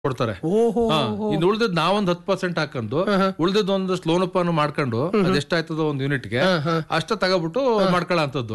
ಕೊಡ್ತಾರೆ ಓಹೋ ಹಾ, ಇನ್ನು ಉಳ್ದಿದ್ ನಾವೊಂದ್ ಹತ್ತು ಪರ್ಸೆಂಟ್ ಹಾಕೊಂಡು ಉಳ್ದಿದ್ ಒಂದಷ್ಟು ಲೋನ್ ಅನ್ನು ಮಾಡ್ಕೊಂಡು ಅದೆಷ್ಟಾಯ್ತದೋ ಒಂದ್ ಯೂನಿಟ್ ಗೆ ಅಷ್ಟ ತಗೋಬಿಟ್ಟು ಮಾಡ್ಕೊಳ್ಳೋ ಅಂತದ್ದು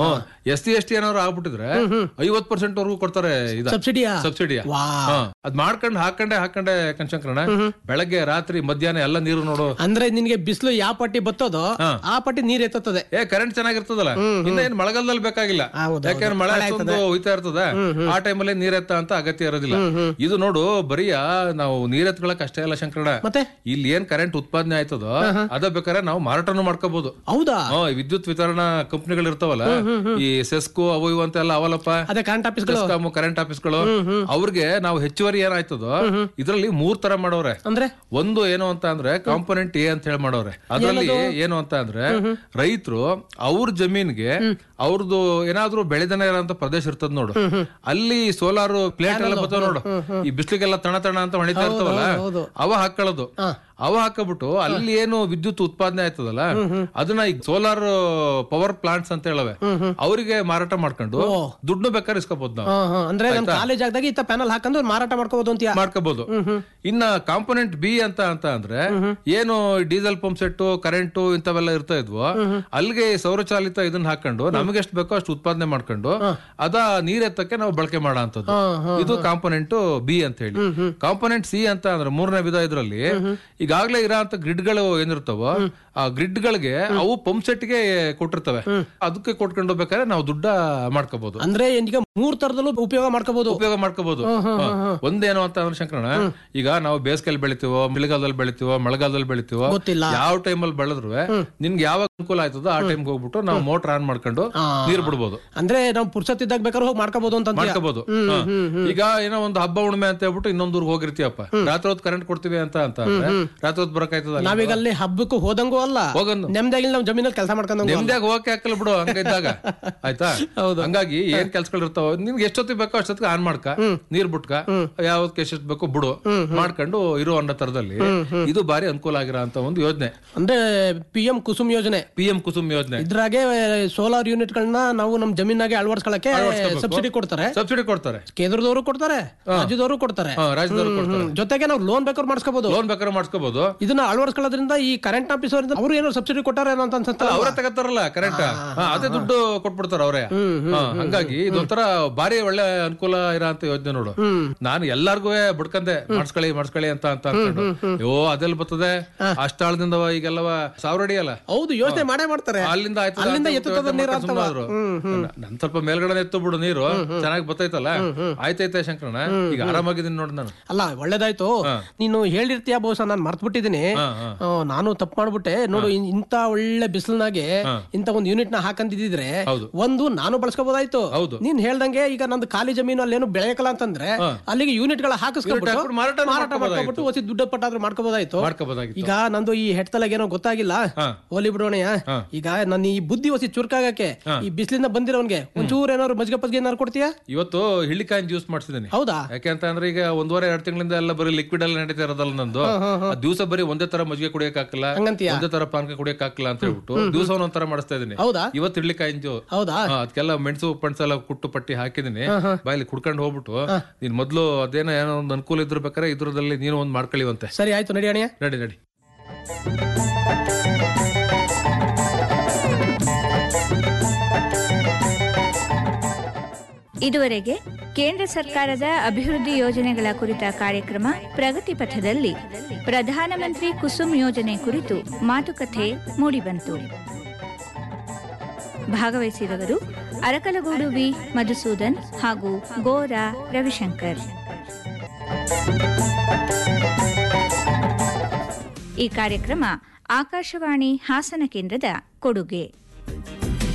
ಎಸ್ ಸಿ ಎಸ್ ಟಿ ಏನಾದ್ರು ಆಗ್ಬಿಟ್ಟಿದ್ರೆ ಐವತ್ ಪರ್ಸೆಂಟ್ ವರ್ಗೂ ಕೊಡ್ತಾರೆ ಇದ ಸಬ್ಸಿಡಿಯಾ ಸಬ್ಸಿಡಿಯ ವಾ ಅದ್ ಮಾಡ್ಕೊಂಡ್ ಹಾಕೊಂಡೆ ಹಾಕೊಂಡೆ ಕನ್ಶಂಕರಣ ಬೆಳಗ್ಗೆ ರಾತ್ರಿ ಮಧ್ಯಾಹ್ನ ಎಲ್ಲ ನೀರು ನೋಡು ಅಂದ್ರೆ ನಿನ್ಗೆ ಬಿಸಿಲು ಯಾವ ಪಟ್ಟಿ ಬತ್ತೋದೋ ಆ ಪಟ್ಟಿ ನೀರ್ ಎತ್ತುತ್ತದೆ ಏ ಕರೆಂಟ್ ಚೆನ್ನಾಗಿರ್ತದಲ್ಲ ಇನ್ನ ಏನ್ ಮಳೆಗಾಲದಲ್ಲಿ ಬೇಕಾಗಿಲ್ಲ ಹೌದು, ಯಾಕಂದ್ರೆ ಮಳೆ ಅಷ್ಟೊಂದು ಹೋಯ್ತಾ ಇರ್ತದ ಆ ಟೈಮಲ್ಲಿ ನೀರೆತ್ತ ಅಂತ ಅಗತ್ಯ ಇರೋದಿಲ್ಲ ಇದು ನೋಡು ಬರೀ ನಾವು ನೀರೆತ್ಕೊಳಕ್ ಅಷ್ಟೇ ಅಲ್ಲ ಶಂಕರಣ ಮತ್ತೆ ಇಲ್ಲಿ ಏನ್ ಕರೆಂಟ್ ಉತ್ಪಾದನೆ ಆಯ್ತದೋ ಅದ ಬೇಕಾದ್ರೆ ನಾವು ಮಾರಾಟನೂ ಮಾಡ್ಕೋಬಹುದು ಹೌದಾ ಈ ವಿದ್ಯುತ್ ವಿತರಣಾ ಕಂಪನಿಗಳು ಇರ್ತಾವಲ್ಲ ಈ ಸೆಸ್ಕೋ ಅವು ಇವು ಅಂತ ಎಲ್ಲ ಅವಲ್ಲಪ್ಪ ಅದೇ ಕರೆಂಟ್ ಆಫೀಸ್ಗಳು ಸೆಸ್ಕಾಮ್ ಕರೆಂಟ್ ಆಫೀಸ್ಗಳು ಅವ್ರಿಗೆ ನಾವು ಹೆಚ್ಚುವರಿ ಏನಾಯ್ತದೋ ಇದ್ರಲ್ಲಿ ಮೂರ್ ತರ ಮಾಡವ್ರೆ ಅಂದ್ರೆ ಒಂದು ಏನು ಅಂತ ಅಂದ್ರೆ ಕಾಂಪೊನೆಂಟ್ ಎ ಅಂತ ಹೇಳಿ ಮಾಡವ್ರೆ ಅದ್ರಲ್ಲಿ ಏನು ಅಂತ ಅಂದ್ರೆ ರೈತರು ಅವ್ರ ಜಮೀನ್ಗೆ ಅವ್ರದ್ದು ಏನಾದ್ರೂ ಬೆಳೆದನೆ ಇರೋಂತ ಪ್ರದೇಶ ಇರ್ತದ ನೋಡು ಅಲ್ಲಿ ಸೋಲಾರ್ ಪ್ಲೇಟ್ ಎಲ್ಲ ಬರ್ತಾವ ನೋಡು ಈ ಬಿಸ್ಲಿಗೆಲ್ಲ ತಣ ತಣ ಅಂತ ಹೊಣಿತಾ ಇರ್ತಾವಲ್ಲ ಹೌದು. ಅವ ಹಾಕೊಳ್ಳೋದು ಅವ ಹಾಕಬಿಟ್ಟು ಅಲ್ಲಿ ಏನು ವಿದ್ಯುತ್ ಉತ್ಪಾದನೆ ಆಯ್ತದಲ್ಲ ಅದನ್ನ ಈಗ ಸೋಲಾರ್ ಪವರ್ ಪ್ಲಾಂಟ್ಸ್ ಅಂತ ಹೇಳವೆ ಅವರಿಗೆ ಮಾರಾಟ ಮಾಡ್ಕೊಂಡು ದುಡ್ಡು ಬೇಕಾದ್ರೆ ಇಸ್ಕೋಬಹುದು ನಾವು ಹಾ, ಹಾ. ಅಂದ್ರೆ ನಮ್ ಕಾಲೇಜ್ ಆಗದಾಗ ಇತ್ತ ಪ್ಯಾನಲ್ ಹಾಕೊಂಡು ಮಾರಾಟ ಮಾಡ್ಕೋಬಹುದು ಅಂತೀಯ ಮಾಡ್ಕೋಬಹುದು ಇನ್ನ ಕಾಂಪೊನೆಂಟ್ ಬಿ ಅಂತ ಅಂತ ಅಂದ್ರೆ ಏನು ಡೀಸೆಲ್ ಪಂಪ್ ಸೆಟ್ ಕರೆಂಟ್ ಇಂಥವೆಲ್ಲ ಇರ್ತಾ ಇದ್ವು ಅಲ್ಲಿಗೆ ಸೌರಚಾಲಿತ ಇದನ್ನ ಹಾಕೊಂಡು ನಮಗೆ ಎಷ್ಟು ಬೇಕೋ ಅಷ್ಟು ಉತ್ಪಾದನೆ ಮಾಡ್ಕೊಂಡು ಅದ ನೀರೆತ್ತಕ್ಕೆ ನಾವು ಬಳಕೆ ಮಾಡೋ ಅಂತದ್ದು ಇದು ಕಾಂಪೊನೆಂಟ್ ಬಿ ಅಂತ ಹೇಳಿ ಕಾಂಪೊನೆಂಟ್ ಸಿ ಅಂತ ಅಂದ್ರೆ ಮೂರನೇ ವಿಧ ಇದ್ರಲ್ಲಿ ಈಗಾಗ್ಲೇ ಇರೋ ಅಂತ ಗ್ರಿಡ್ಗಳು ಏನಿರ್ತಾವೋ ಆ ಗ್ರಿಡ್ ಗಳಿಗೆ ಅವು ಪಂಪ್ ಸೆಟ್ ಗೆ ಕೊಟ್ಟಿರ್ತವೆ ಅದಕ್ಕೆ ಕೊಟ್ಕೊಂಡು ಹೋಗ್ಬೇಕಾದ್ರೆ ನಾವು ದುಡ್ಡ ಮಾಡ್ಕೋಬಹುದು ಅಂದ್ರೆ ಈಗ ಮೂರ್ ತರದಲ್ಲೂ ಉಪಯೋಗ ಮಾಡ್ಕೋಬಹುದು ಉಪಯೋಗ ಮಾಡ್ಕೋಬಹುದು ಒಂದೇನು ಅಂತ ಅಂದ್ರೆ ಶಂಕರಣ ಈಗ ನಾವು ಬೇಸಿಗೆಯಲ್ಲಿ ಬೆಳಿತೀವೋ ಮಳೆಗಾಲದಲ್ಲಿ ಬೆಳಿತೀವೋ ಮಳೆಗಾಲದಲ್ಲಿ ಬೆಳಿತೀವೋ ಗೊತ್ತಿಲ್ಲ. ಯಾವ ಟೈಮಲ್ಲಿ ಬೆಳೆದ್ರು ನಿನ್ಗೆ ಯಾವಾಗ ಅನುಕೂಲ ಆಯ್ತದೋ ಆ ಟೈಮ್ಗೆ ಹೋಗ್ಬಿಟ್ಟು ನಾವು ಮೋಟರ್ ಆನ್ ಮಾಡ್ಕೊಂಡು ನೀರ್ ಬಿಡ್ಬೋದು ಅಂದ್ರೆ ನಾವು ಪುರ್ಸತ್ತಿದ್ದಾಗ ಬೇಕಾದ್ರೆ ಹೋಗಿ ಮಾಡ್ಕೋಬಹುದು ಅಂತ ಅಂತೀಯ. ಮಾಡ್ಕೋಬಹುದು ಈಗ ಏನೋ ಒಂದು ಹಬ್ಬ ಉಣ್ಮೆ ಅಂತ ಹೇಳ್ಬಿಟ್ಟು ಇನ್ನೊಂದ್ ಊರಿಗೆ ಹೋಗಿರ್ತೀಯಪ್ಪ ರಾತ್ರಿ ಹೊತ್ತು ಕರೆಂಟ್ ಕೊಡ್ತೀವಿ ಅಂತ ಅಂತ ಅಂದ್ರೆ ರಾತ್ರಿ ಹೊತ್ತು ಬರಕಾಯ್ತದಲ್ಲ ನಾವೀಗ ಅಲ್ಲಿ ಹಬ್ಬಕ್ಕೂ ಹೋದಂಗೂ ಅಲ್ಲ ಹೋಗನ್ನು ನೆಮ್ಮದಿಯಾಗಿ ನಾವು ಜಮೀನಲ್ಲಿ ಕೆಲಸ ಮಾಡ್ಕೊಂಡಂಗೂ ಅಲ್ಲ. ನೆಮ್ಮದಿಯಾಗಿ ಹೋಗಕ್ಕೆ ಹಾಕಲ್ಲ ಬಿಡು ಹಂಗಿದ್ದಾಗ ಆಯ್ತಾ ಹಂಗಾಗಿ ಏನ್ ಕೆಲ್ಸಗಳು ಇರ್ತಾವ ನಿನ್ಗೆ ಎಷ್ಟೊತ್ತಿಗೆ ಬೇಕೋ ಅಷ್ಟೊತ್ತಿಗೆ ಆನ್ ಮಾಡ್ಕ ನೀರ್ ಬಿಟ್ಕ ಯಾವ್ದಕ್ಕೆ ಎಷ್ಟೆಷ್ಟು ಬೇಕೋ ಬಿಡು ಮಾಡ್ಕೊಂಡು ಇರೋ ಅನ್ನೋ ತರದಲ್ಲಿ ಇದು ಬಾರಿ ಅನುಕೂಲ ಆಗಿರೋ ಅಂತ ಒಂದು ಯೋಜನೆ ಅಂದ್ರೆ ಪಿ ಎಂ ಕುಸುಮ್ ಯೋಜನೆ ಪಿ ಎಂ ಕುಸುಮ್ ಯೋಜನೆ ಇದ್ರಾಗೆ ಸೋಲಾರ್ ಯೂನಿಟ್ ಗಳನ್ನ ನಾವು ನಮ್ ಜಮೀನಾಗೆ ಅಳವಡಿಸ್ಕೊಳಕ್ಕೆ ಸಬ್ಸಿಡಿ ಕೊಡ್ತಾರೆ ಸಬ್ಸಿಡಿ ಕೊಡ್ತಾರೆ ಕೇಂದ್ರದವರು ಕೊಡ್ತಾರೆ ರಾಜ್ಯದವರು ಕೊಡ್ತಾರೆ ಹಾ, ರಾಜ್ಯದವ್ರು ಕೊಡ್ತಾರೆ ಹ್ಮ್. ಜೊತೆಗೆ ನಾವು ಲೋನ್ ಬೇಕಾದ್ರೆ ಮಾಡಿಸ್ಕೋಬಹುದು ಲೋನ್ ಬೇಕಾದ್ರೆ ಮಾಡಿಸ್ಕೋಬಹುದು ಇದನ್ನ ಅಳವಡಿಸ್ಕೊಳ್ಳೋದ್ರಿಂದ ಈ ಕರೆಂಟ್ ಆಫೀಸ್ ಅವರಿಂದ ಅವರು ಏನೋ ಸಬ್ಸಿಡಿ ಕೊಟ್ಟಾರೇನೋ ಅಂತ ಅನ್ಸುತ್ತೆ ಅವರೇ ತಗತ್ತಾರಲ್ಲ ಕರೆಂಟ್ ಅದೇ ದುಡ್ಡು ಕೊಟ್ಬಿಡ್ತಾರ ಅವರೇ ಹಂಗಾಗಿ ಇದೊಂಥರ ಬಾರಿ ಒಳ್ಳೆ ಅನುಕೂಲ ಇರೋ ಅಂತ ಯೋಜನೆ ನೋಡು ನಾನು ಎಲ್ಲಾರ್ಗು ಬಡ್ಕಂದೆ ಮಾಡಿಸ್ಕೊಳ್ಳಿ ಮಾಡಿಸ್ಕೊಳ್ಳಿ ಅಂತ ಅಂತ ಅನ್ಕೊಂಡು ಅಯ್ಯೋ ಅದೆಲ್ಲ ಬರ್ತದೆ ಅಷ್ಟಾಳದಿಂದ ಈಗೆಲ್ಲವ ಸಾವಿರ ಅಡಿ ಅಲ್ಲ ಹೌದು ಯೋಚನೆ ಮಾಡೇ ಮಾಡ್ತಾರೆ ಅಲ್ಲಿಂದ ಆಯ್ತು ಅಲ್ಲಿಂದ ಎತ್ತುತ್ತದ ನೀರು ಅಂತವ. ನನ್ ಸ್ವಲ್ಪ ಮೇಲ್ಗಡೆ ಎತ್ತು ಬಿಡು ನೀರು ಚೆನ್ನಾಗಿ ಬರ್ತೈತಲ್ಲ ಆಯ್ತೈತೆ ಶಂಕರಣ್ಣ ಈಗ ಆರಾಮಾಗಿದ್ದೀನಿ ನೋಡ್ ನಾನು ಅಲ್ಲ ಒಳ್ಳೇದಾಯ್ತು ನೀನು ಹೇಳಿರ್ತೀಯ ಬಹುಶಃ ನಾನು ಮರ್ತ್ ಬಿಟ್ಟಿದ್ದೀನಿ ನಾನು ತಪ್ಪು ಮಾಡ್ಬಿಟ್ಟೆ ನೋಡು ಇನ್- ಇಂತ ಒಳ್ಳೆ ಬಿಸಿಲ್ನಾಗೆ ಇಂತ ಒಂದು ಯೂನಿಟ್ ನ ಹಾಕಂತಿದ್ರೆ ಹೌದು. ಒಂದು ನಾನು ಬಳಸ್ಕೋಬಹುದಾಯ್ತು ಹೌದು. ನೀನ್ ಹೇಳ್ದಂಗೆ ಈಗ ನಂದು ಖಾಲಿ ಜಮೀನು ಅಲ್ಲೇನು ಬೆಳೆಯಕಲ್ಲ ಅಂತಂದ್ರೆ ಅಲ್ಲಿಗೆ ಯೂನಿಟ್ ಗಳ ಹಾಕಿಸ್ಕೊಂಡ್ಬಿಟ್ಟು ಹಾಕ್ಬಿಟ್ಟು ಮಾರಾಟ ಮಾರಾಟ ಮಾಡ್ಕೊಬಿಟ್ಟು ಹೊಸಿ ದುಡ್ಡು ಪಟ್ಟಾದ್ರೂ ಮಾಡ್ಕೋಬಹುದಾಯ್ತು ಮಾಡ್ಕೋಬೋದಾಗಿತ್ತು ಈಗ ನಂದು ಈ ಹೆಡ್ತಲಾಗ ಏನೋ ಗೊತ್ತಾಗಿಲ್ಲ ಹೋಲಿ ಬಿಡೋಣಯ್ಯ ಈಗ ನನ್ನ ಈ ಬುದ್ಧಿ ಹೊಸಿ ಚುರುಕಾಗಕ್ಕೆ ಈ ಬಿಸಿಲಿಂದ ಬಂದಿರೋನ್ಗೆ ಒಂಚೂರು ಏನಾದ್ರು ಮಜ್ಗೆ ಪಜ್ಗೆ ಏನಾದ್ರು ಕೊಡ್ತೀಯಾ ಇವತ್ತು ಹಿಳ್ಳಿಕಾಯಿನ ಜ್ಯೂಸ್ ಮಾಡ್ಸಿದ್ದೀನಿ ಹೌದಾ ಯಾಕೆ ಅಂತ ಅಂದ್ರೆ ಈಗ ಒಂದೂವರೆ ಎರಡು ತಿಂಗಳಿಂದ ಎಲ್ಲ ಬರೀ ಲಿಕ್ವಿಡ್ ಎಲ್ಲ ನಡೀತಾ ಇರೋದಲ್ಲ ನಂದು ದಿವಸ ಬರೀ ಒಂದೇ ತರ ಮಜ್ಜಿಗೆ ಕುಡಿಯಕ್ ಹಾಕಲ್ಲ ಹಂಗಂತೀಯ? ಒಂದೇ ತರ ಪಾನಕ ಕುಡಿಯಕ್ ಹಾಕಲ್ಲ ಅಂತ ಹೇಳ್ಬಿಟ್ಟು ದಿವಸ ಒಂದೊಂದ್ ಮಾಡಿಸ್ತಾ ಇದೀನಿ ಹೌದಾ ಇವತ್ತು ಹಿಳ್ಳಿಕಾಯಿನ ಜ್ಯೂ ಹೌದಾ ಅದಕ್ಕೆಲ್ಲ ಮೆಣಸು ಪಣಸು ಎಲ್ಲ ಕುಟ್ಟು ಪಟ್ಟಿ ಹಾಕಿದೀನಿ ಬಾಯಲ್ಲಿ ಕುಡ್ಕೊಂಡು ಹೋಗ್ಬಿಟ್ಟು ನೀನ್ ಮೊದ್ಲು ಅದೇನೋ ಏನೋ ಒಂದು ಅನುಕೂಲ ಇದ್ರ ಬೇಕಾದ್ರೆ ಇದ್ರದಲ್ಲಿ ನೀನು ಒಂದ್ ಮಾಡ್ಕೊಳ್ಳಿವಂತೆ ಸರಿ ಆಯ್ತು ನಡಿ ಅಣ್ಣಯ್ಯ ನಡಿ ನಡಿ ಇದುವರೆಗೆ ಕೇಂದ್ರ ಸರ್ಕಾರದ ಅಭಿವೃದ್ಧಿ ಯೋಜನೆಗಳ ಕುರಿತ ಕಾರ್ಯಕ್ರಮ ಪ್ರಗತಿ ಪಥದಲ್ಲಿ ಪ್ರಧಾನಮಂತ್ರಿ ಕುಸುಮ್ ಯೋಜನೆ ಕುರಿತು ಮಾತುಕತೆ ಮೂಡಿಬಂತು ಭಾಗವಹಿಸಿದವರು ಅರಕಲಗೂಡು ವಿ ಮಧುಸೂದನ್ ಹಾಗೂ ಗೋರಾ ರವಿಶಂಕರ್ ಈ ಕಾರ್ಯಕ್ರಮ ಆಕಾಶವಾಣಿ ಹಾಸನ ಕೇಂದ್ರದ ಕೊಡುಗೆ